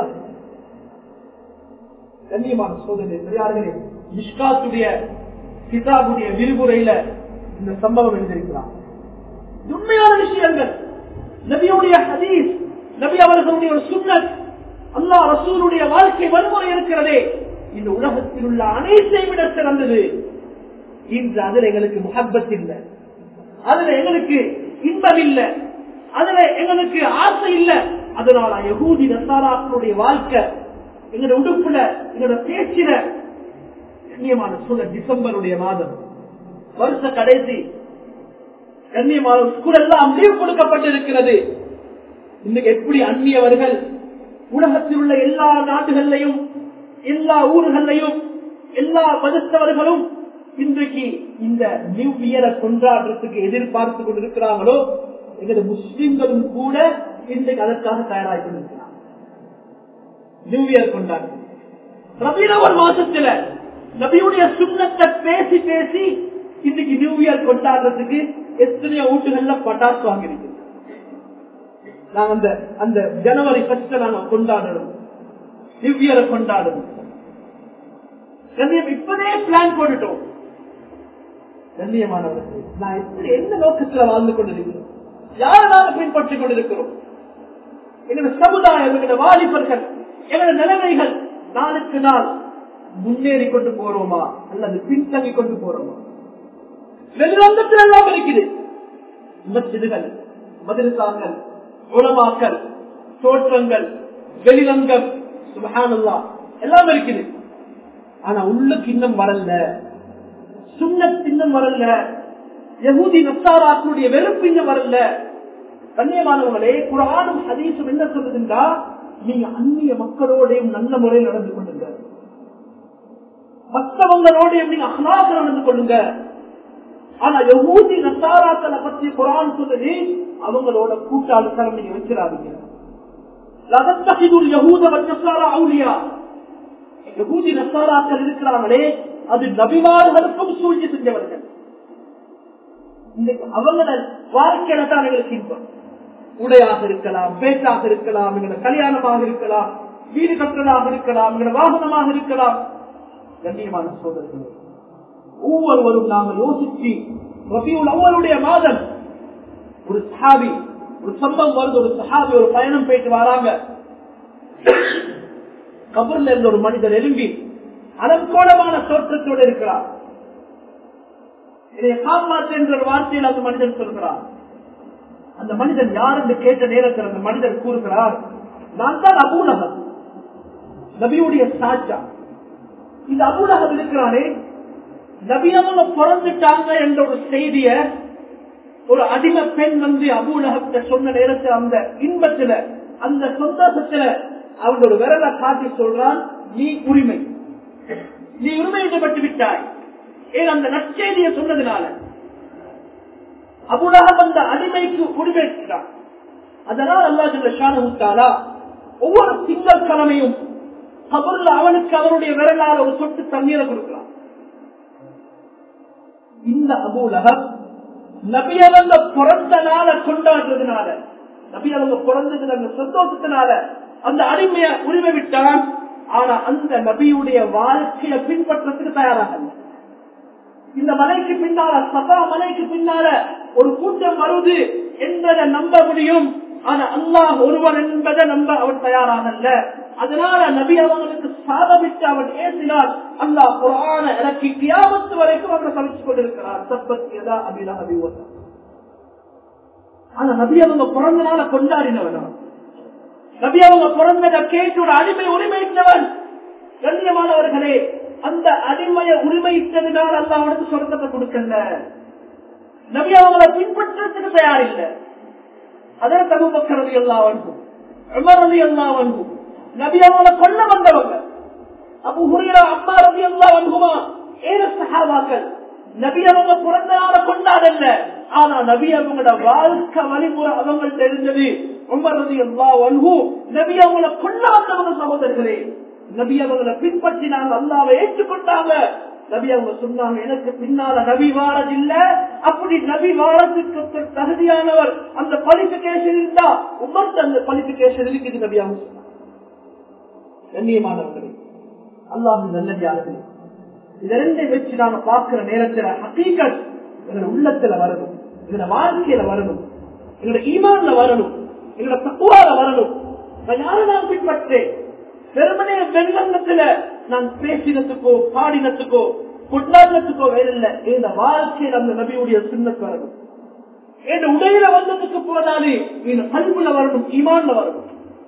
கண்ணியமான சோதனை பெரியார்களே இஷ்காத்துடைய கிதாபுடைய விரிவுரையில இந்த சம்பவம் எழுதியிருக்கிறார் உண்மையான விஷயங்கள் நபியுடைய ஹதீஸ் நபி அவர்களுடைய ஒரு சுண்ணத் அல்லாஹ் ரசூலுடைய வாழ்க்கை வன்முறை இருக்கிறதே இந்த உலகத்தில் உள்ள அனைத்தை விட சிறந்தது இன்று அதுல எங்களுக்கு முகப்பத் இல்லை அதுல எங்களுக்கு இன்பம் இல்லை அதுல எங்களுக்கு ஆசை இல்லை அதனால யகூதி நசாராக்களுடைய வாழ்க்கை எங்களோட உடுப்புல எங்களோட பேச்சில கண்ணியமான சூழல் டிசம்பருடைய மாதம் வருஷ கடைசி கண்ணியமான ஸ்கூல் எல்லாம் லீவ் கொடுக்கப்பட்டிருக்கிறது இன்னைக்கு எப்படி அந்நியவர்கள் உலகத்தில் உள்ள எல்லா நாடுகள்லையும் எல்லா ஊர்களையும் எல்லா மதத்தவர்களும் இன்றைக்கு இந்த நியூ இயரை கொண்டாடுறதுக்கு எதிர்பார்த்து கொண்டிருக்கிறாங்களோ எங்களது முஸ்லிம்களும் கூட இன்றைக்கு அதற்காக தயாராகி கொண்டிருக்கிறாங்க நியூ இயர் கொண்டாடு ரபீனவர் மாசத்துல நபியுடைய சுண்ணத்தை பேசி பேசி இன்னைக்கு நியூ இயர் கொண்டாடுறதுக்கு எத்தனையோ வீட்டுகள்ல பட்டாசு வாங்கிருக்கு நாங்க அந்த அந்த ஜனவரி ஃபர்ஸ்ட் நாங்க கொண்டாடணும் நியூ இயரை கொண்டாடணும் கண்ணியம் இப்பதே பிளான் போட்டுட்டோம் கண்ணியமானவர்கள் நான் எப்படி எந்த நோக்கத்துல வாழ்ந்து கொண்டிருக்கிறோம் யாரை நாங்க பின்பற்றிக் கொண்டிருக்கிறோம் எங்களோட சமுதாயம் எங்களோட வாலிபர்கள் எங்களோட நிலைமைகள் நாளுக்கு நாள் முன்னேறி கொண்டு போறோமா அல்லது பின்தங்கி கொண்டு போறோமா வெளிரங்கத்தில் எல்லாம் இருக்குது மசிதுகள் மதிரசாக்கள் உணவாக்கள் தோற்றங்கள் வெளிரங்கம் சுபஹானல்லா எல்லாம் இருக்குது ஆனா உள்ளுக்கு இன்னும் வரல சுண்ணத் இன்னும் வரல யகுதி நசாராக்களுடைய வெறுப்பு இன்னும் வரல கண்ணியமானவர்களே குரானும் ஹதீசும் என்ன சொல்லுதுன்றா நீங்க அந்நிய மக்களோடையும் நல்ல முறையில் நடந்து கொள்ளுங்க மற்றவங்களோடையும் நீங்க அகலாக நடந்து கொள்ளுங்க ஆனா யகூதி நசாராக்களை பற்றி குரான் சொல்லுது அவங்களோட கூட்டாளித்தனம் நீங்க வச்சிடாதீங்க யகூத வச்சசாரா அவுலியா யகூதி நசாராக்கள் இருக்கிறாங்களே அது நபிமார்களுக்கும் சூழ்ச்சி செஞ்சவர்கள் இன்னைக்கு அவங்கள வாழ்க்கையில தான் எங்களுக்கு இன்பம் உடையாக இருக்கலாம் பேச்சாக இருக்கலாம் எங்களோட கல்யாணமாக இருக்கலாம் வீடு கட்டுறதாக இருக்கலாம் எங்களோட வாகனமாக இருக்கலாம் கண்ணியமான சோதர்கள் ஒவ்வொருவரும் நாங்கள் யோசிச்சு ரபியுல் அவருடைய மாதம் ஒரு சஹாபி ஒரு சம்பவம் வருது ஒரு சஹாபி ஒரு பயணம் போயிட்டு வராங்க கபர்ல இருந்த ஒரு மனிதர் எழும்பி அலங்கோலமான தோற்றத்தோடு இருக்கிறார் இதை காப்பாற்று என்ற ஒரு வார்த்தையில் அந்த மனிதன் சொல்கிறார் அந்த மனிதன் யார் என்று கேட்ட நேரத்தில் அந்த மனிதன் கூறுகிறார் நான் தான் அபூலகம் நபியுடைய சாட்சா இந்த அபூலகம் இருக்கிறானே நபியவங்க பிறந்துட்டாங்க என்ற ஒரு செய்திய ஒரு அடிமை பெண் வந்து அபூலகத்தை சொன்ன நேரத்தில் அந்த இன்பத்துல அந்த சந்தோஷத்துல அவங்க ஒரு விரலை காட்டி சொல்றான் நீ உரிமை நீ உரிமையிடப்பட்டு விட்டாய் ஏன் அந்த நற்செய்தியை சொன்னதுனால அபுலகம் அந்த அடிமைக்கு உரிமைக்கிறான் அதனால் அல்லா ஷானமுத்தாலா ஒவ்வொரு திங்கள் கிழமையும் கபூர்ல அவனுக்கு அவருடைய விரலால் ஒரு சொட்டு தண்ணீரை கொடுக்கிறான் இந்த அபூலகம் நபியவங்க பிறந்த நாளை கொண்டாடுறதுனால நபியவங்க பிறந்தது அந்த சந்தோஷத்தினால அந்த அடிமைய உரிமை விட்டான் ஆனா அந்த நபியுடைய வாழ்க்கையை பின்பற்றத்துக்கு தயாராக இந்த மலைக்கு பின்னால சபா மலைக்கு பின்னால ஒரு கூட்டம் வருது என்பதை நம்ப முடியும் ஆனா அல்லாஹ் ஒருவன் என்பதை நம்ப அவன் தயாராகல்ல அதனால நபி அவங்களுக்கு சாதமிட்டு அவன் ஏசினார் அல்லாஹ் குரான இறக்கி கியாமத்து வரைக்கும் அவரை சமைச்சு கொண்டிருக்கிறார் சப்பத்தியதா அபிலா அபிவதா ஆனா நபி அவங்க பிறந்த நாள கொண்டாடினவனா நபி அவங்க பிறந்தத கேட்டு ஒரு அடிமை உரிமையிட்டவன் கண்ணியமானவர்களே அந்த அடிமைய உரிமைத்ததினால் அல்ல அவனுக்கு சொர்க்கத்தை கொடுக்கல நபி அவங்களை பின்பற்றத்துக்கு தயார் இல்லை அதற்கு அபுபக்கரது எல்லாம் வன்பும் உமரது எல்லாம் வன்பும் நபி அவங்களை கொல்ல வந்தவங்க அபு ஹுரீரா அம்மா ரவி எல்லாம் வன்புமா ஏழு சஹாபாக்கள் நபி அவங்க பிறந்த நாள கொண்டாடல ஆனா நபி அவங்களோட வாழ்க்கை வழிமுறை அவங்கள்ட்ட இருந்தது உமரது எல்லா வன்பு நபி அவங்களை கொல்ல வந்தவங்க சகோதரர்களே நபி அவங்களை பின்பற்றினாங்க அல்லாவை ஏற்றுக்கொண்டாங்க நபி அவங்க சொன்னாங்க எனக்கு பின்னால நபி வாரது இல்ல அப்படி நபி வாரத்துக்கு தகுதியானவர் அந்த குவாலிபிகேஷன் இருந்தா உமர்ந்து அந்த குவாலிபிகேஷன் இருக்குது நபி அவங்க சொன்னாங்க கண்ணியமானவர்களே அல்லாஹ் நல்லதார்களே இத ரெண்டை வச்சு நாம பார்க்கிற நேரத்துல ஹக்கீகத் எங்களோட உள்ளத்துல வரணும் எங்களோட வாழ்க்கையில வரணும் எங்களோட ஈமான்ல வரணும் எங்களோட தக்குவால வரணும் நான் யாரை நான் பின்பற்றேன் வெறுமனே வெள்ளத்துல நான் பேசினத்துக்கோ பாடினத்துக்கோ கொண்டாடினத்துக்கோ வேறில்லை இந்த வாழ்க்கையில் அந்த நபியுடைய சுண்ணத்து வரணும் என் உடையில வந்ததுக்கு போனாலே இந்த பண்புல வரணும் ஈமான்ல வரணும்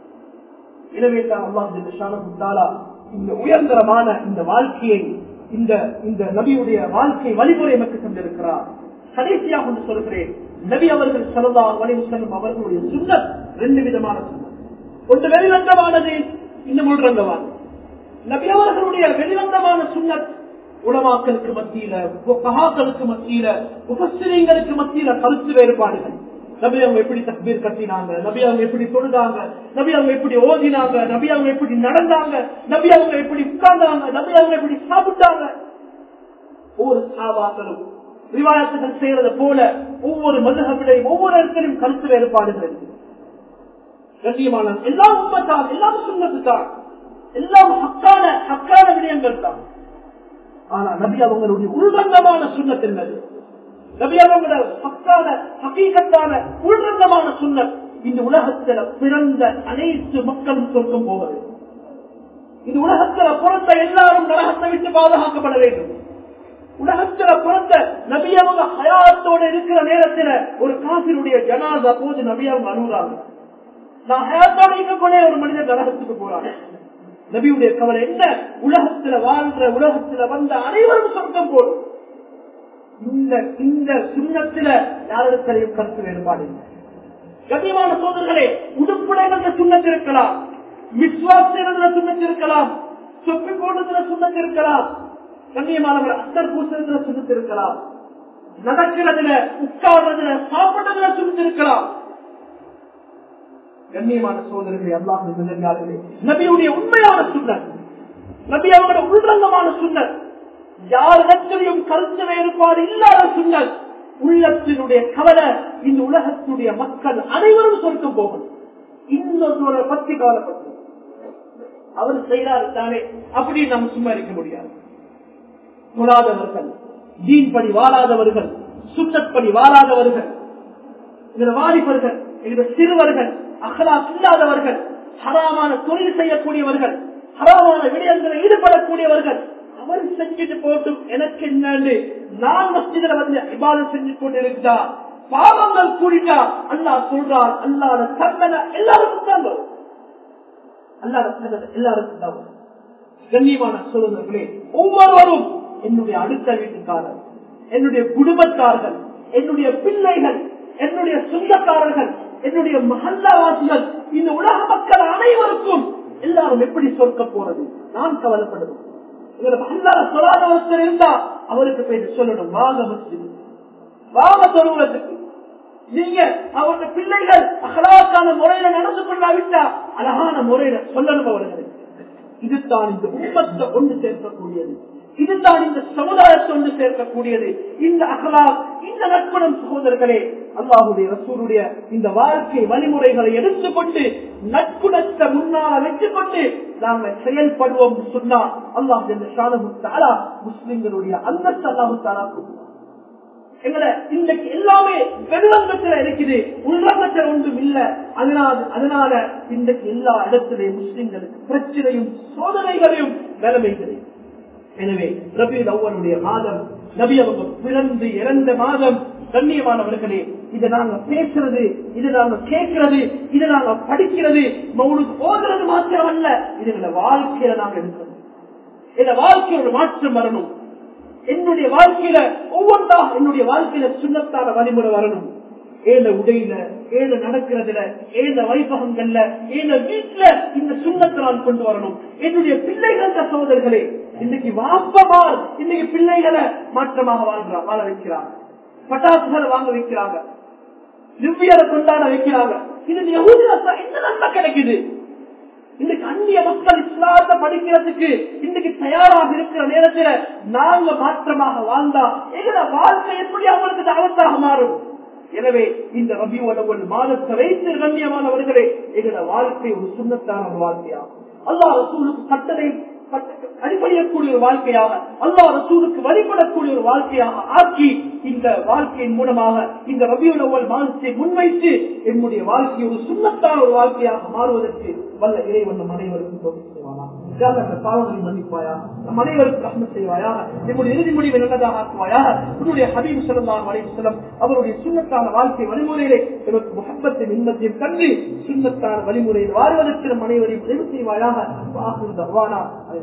எனவே தான் அல்லாஹ் இந்த உயர்தரமான இந்த வாழ்க்கையை இந்த இந்த நபியுடைய வாழ்க்கை வழிமுறை நமக்கு தந்திருக்கிறார் கடைசியாக ஒன்று சொல்கிறேன் நபி அவர்கள் சரதா வலிவு செல்லும் அவர்களுடைய சுண்ணத் ரெண்டு விதமான சுண்ணத் ஒன்று வெளிரங்கமானது இன்னும் உள்ரங்கமானது நபி அவர்களுடைய வெளிரங்கமான சுண்ணத் உலமாக்களுக்கு மத்தியில மகாக்களுக்கு மத்தியில உபசிரியங்களுக்கு மத்தியில கருத்து வேறுபாடுகள் நபி அவங்க எப்படி தக்பீர் கட்டினாங்க நபி அவங்க எப்படி தொழுதாங்க நபி அவங்க எப்படி ஓதினாங்க நபி அவங்க எப்படி நடந்தாங்க நபி அவங்க எப்படி உட்கார்ந்தாங்க நபி அவங்க எப்படி சாப்பிட்டாங்க ஒவ்வொரு சாபாக்களும் விவாதத்துகள் செய்யறது போல ஒவ்வொரு மதுகவிலையும் ஒவ்வொரு இடத்திலும் கருத்து வேறுபாடுகள் கண்ணியமான எல்லாம் உண்மைத்தான் எல்லாம் சுண்ணத்து தான் எல்லாம் ஹக்கான ஹக்கான விடயங்கள் தான் ஆனா நபி அவங்களுடைய உள்ரங்கமான சுண்ணத் என்னது நபி அவங்களோட ஹக்கான ஹக்கீகத்தான உள்ரங்கமான சுண்ணத் இந்த உலகத்துல பிறந்த அனைத்து மக்களும் சொர்க்கம் போவது இந்த உலகத்துல பிறந்த எல்லாரும் நரகத்தை விட்டு பாதுகாக்கப்பட வேண்டும் உலகத்துல பிறந்த நபி அவங்க ஹயாத்தோட இருக்கிற நேரத்துல ஒரு காசினுடைய ஜனாதா போது நபி அவங்க அணுகுறாங்க நான் ஹயாத்தோட இருக்கக்கூடிய ஒரு மனிதன் நரகத்துக்கு போறாங்க நபியுடைய கவலை என்ன உலகத்துல வாழ்ற உலகத்துல வந்த அனைவரும் சொர்க்கம் போடும் இந்த இந்த சுண்ணத்துல யாரிடத்திலையும் கருத்து வேறுபாடு இல்லை கண்ணியமான சோதர்களே உடுப்புடைகள் சுண்ணத்து இருக்கலாம் விஸ்வாஸ் செய்யறதுல சுண்ணத்து இருக்கலாம் சொப்பி போடுறதுல சுண்ணத்து இருக்கலாம் கண்ணியமானவர் அத்தர் பூசுறதுல சுண்ணத்து இருக்கலாம் நடக்கிறதுல உட்கார்றதுல சாப்பிடுறதுல சுண்ணத்து இருக்கலாம் கண்ணியமான சோதரர்களே அல்லாஹர்களே நபியுடைய உண்மையான சுண்ணர் நபி அவங்களோட உள்ரங்கமான சுண்ணர் யாரிடத்திலையும் கருத்து வேறுபாடு இல்லாத சுண்ணர் உள்ளத்தினுடைய கவலை இந்த உலகத்துடைய மக்கள் அனைவரும் சொர்க்க போகும் இன்னொரு பத்தி கவலைப்பட்டு அவர் செய்யறாரு தானே அப்படி நம்ம சும்மா இருக்க முடியாது தொழாதவர்கள் தீன் படி வாழாதவர்கள் சுத்தப்படி வாழாதவர்கள் எங்களோட வாலிபர்கள் எங்களோட சிறுவர்கள் அகலா இல்லாதவர்கள் ஹராமான தொழில் செய்யக்கூடியவர்கள் ஹராமான விடயங்களை ஈடுபடக்கூடியவர்கள் அவர் செஞ்சுட்டு போட்டும் எனக்கு என்னன்னு நான் மஸ்ஜிதில் வந்து இபாதம் செஞ்சு கொண்டு இருந்தா பாவங்கள் கூடிட்டா அல்லா சொல்றான் அல்லாத தண்டனை எல்லாருக்கும் தான் வரும் அல்லாத தண்டனை எல்லாருக்கும் தான் வரும் கண்ணியமான சோதர்களே ஒவ்வொருவரும் என்னுடைய அடுத்த வீட்டுக்காரர் என்னுடைய குடும்பத்தார்கள் என்னுடைய பிள்ளைகள் என்னுடைய சொந்தக்காரர்கள் என்னுடைய மகல்லாவாசிகள் இந்த உலக மக்கள் அனைவருக்கும் எல்லாரும் எப்படி சொர்க்க போறது நான் கவலைப்படுவேன் எங்களை மகல்லால சொல்லாத ஒருத்தர் இருந்தா அவருக்கு போய் சொல்லணும் வாங்க மஸ்ஜித் வாங்க தொழுவத்துக்கு நீங்க அவருடைய பிள்ளைகள் அகலாக்கான முறையில நடந்து கொள்ளாவிட்டா அழகான முறையில சொல்லணும் அவர்களுக்கு இதுதான் இந்த உண்மத்தை ஒன்று சேர்க்கக்கூடியது இதுதான் இந்த சமுதாயத்தை ஒன்று சேர்க்கக்கூடியது இந்த அகலா இந்த நட்புணம் சகோதரர்களே அல்லாஹுடைய ரசூருடைய இந்த வாழ்க்கை வழிமுறைகளை எடுத்துக்கொண்டு நட்புணத்தை முன்னால வச்சுக்கொண்டு நாங்கள் செயல்படுவோம் சொன்னா அல்லாஹ் ஷானமுத்தாலா முஸ்லிம்களுடைய அந்தஸ்து அல்லாஹு தாலா எங்களை இன்றைக்கு எல்லாமே வெளிரங்கத்துல இருக்குது உள்ரங்கத்தில் ஒன்றும் இல்ல அதனால அதனால இன்றைக்கு எல்லா இடத்திலையும் முஸ்லிம்களுக்கு பிரச்சனையும் சோதனைகளையும் நிலைமைகளையும் எனவே ரபியுல் அவ்வனுடைய மாதம் நபி அவங்க பிறந்து இறந்த மாதம் கண்ணியமானவர்களே இதை நாங்க பேசுறது இதை நாங்க கேட்கிறது இதை நாங்க படிக்கிறது மௌனுக்கு ஓதுறது மாத்திரம் அல்ல இதுகளை வாழ்க்கையில நாங்க எடுக்கணும் என் வாழ்க்கையில் ஒரு மாற்றம் வரணும் என்னுடைய வாழ்க்கையில ஒவ்வொன்றா என்னுடைய வாழ்க்கையில சுண்ணத்தான வழிமுறை வரணும் ஏழ உடையில ஏழ நடக்கிறதுல ஏழ வைபகங்கள்ல ஏழ வீட்டுல இந்த சுண்ணத்தை நான் கொண்டு வரணும் என்னுடைய பிள்ளைகள் சகோதரர்களே இன்னைக்கு வாப்பமார் இன்னைக்கு பிள்ளைகளை மாற்றமாக வாழ்றா வாழ வைக்கிறாங்க பட்டாசுகளை வாங்க வைக்கிறாங்க திவ்யரை கொண்டாட வைக்கிறாங்க இது யகூதில என்ன நன்மை கிடைக்குது இன்னைக்கு அந்நிய மக்கள் இஸ்லாத்தை படிக்கிறதுக்கு இன்னைக்கு தயாராக இருக்கிற நேரத்துல நாங்க மாற்றமாக வாழ்ந்தா எங்களோட வாழ்க்கை எப்படி அவங்களுக்கு தாவத்தாக மாறும் எனவே இந்த ரபி உலகம் மாதத்தை வைத்து கண்ணியமானவர்களே எங்களோட வாழ்க்கை ஒரு சுண்ணத்தான ஒரு வாழ்க்கையாகும் அல்லாஹ் ரசூலுக்கு கட்டளை அடிப்படையக்கூடிய ஒரு வாழ்க்கையாக அல்லா ரசூலுக்கு வழிபடக்கூடிய ஒரு வாழ்க்கையாக ஆக்கி இந்த வாழ்க்கையின் மூலமாக இந்த ரபியுல் அவ்வல் மாதத்தை முன்வைத்து என்னுடைய வாழ்க்கை ஒரு சுண்ணத்தான ஒரு வாழ்க்கையாக மாறுவதற்கு வல்ல இறைவன் நம் அனைவருக்கும் தோல்வி செய்வானா பாவங்களை மன்னிப்பாயா நம் அனைவருக்கும் ரஹ்மத் செய்வாயா என்னுடைய இறுதி முடிவை நல்லதாக ஆக்குவாயா உன்னுடைய ஹபீப் செல்லாம் அலைவசலம் அவருடைய சுண்ணத்தான வாழ்க்கை வழிமுறையிலே இவருக்கு முகப்பத்தை நிம்மதியும் கண்டு சுண்ணத்தான வழிமுறையில் வாழ்வதற்கு நம் அனைவரையும் உதவி செய்வாயாக வாக்கு தவானா